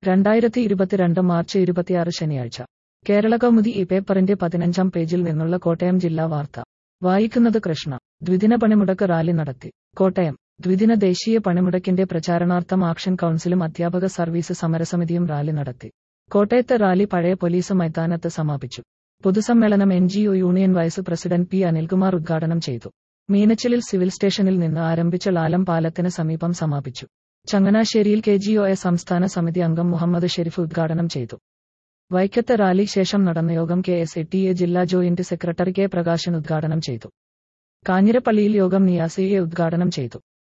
രണ്ടായിരത്തി ഇരുപത്തിരണ്ട് മാർച്ച് ഇരുപത്തിയാറ് ശനിയാഴ്ച കേരള കൗമുദി ഈ പേപ്പറിന്റെ പതിനഞ്ചാം പേജിൽ നിന്നുള്ള കോട്ടയം ജില്ലാ വാർത്ത വായിക്കുന്നത് കൃഷ്ണ ദ്വിദിന പണിമുടക്ക് റാലി നടത്തി കോട്ടയം ദ്വിദിന ദേശീയ പണിമുടക്കിന്റെ പ്രചാരണാർത്ഥം ആക്ഷൻ കൗൺസിലും അധ്യാപക സർവീസ് സമരസമിതിയും റാലി നടത്തി കോട്ടയത്തെ റാലി പഴയ പോലീസ് മൈതാനത്ത് സമാപിച്ചു പൊതുസമ്മേളനം N G O union vice president P Anilkumar ഉദ്ഘാടനം ചെയ്തു മീനച്ചിലിൽ സിവിൽ സ്റ്റേഷനിൽ നിന്ന് ആരംഭിച്ച ലാലം പാലത്തിന് സമീപം സമാപിച്ചു ചങ്ങനാശ്ശേരിയിൽ കെ ജി ഒ എ സംസ്ഥാന സമിതി അംഗം മുഹമ്മദ് ഷെരീഫ് ഉദ്ഘാടനം ചെയ്തു വൈക്കത്തെ റാലി ശേഷം നടന്ന യോഗം K S A T A ജില്ലാ ജോയിന്റ് സെക്രട്ടറി കെ പ്രകാശൻ ഉദ്ഘാടനം ചെയ്തു കാഞ്ഞിരപ്പള്ളിയിൽ യോഗം നിയാസിയെ ഉദ്ഘാടനം ചെയ്തു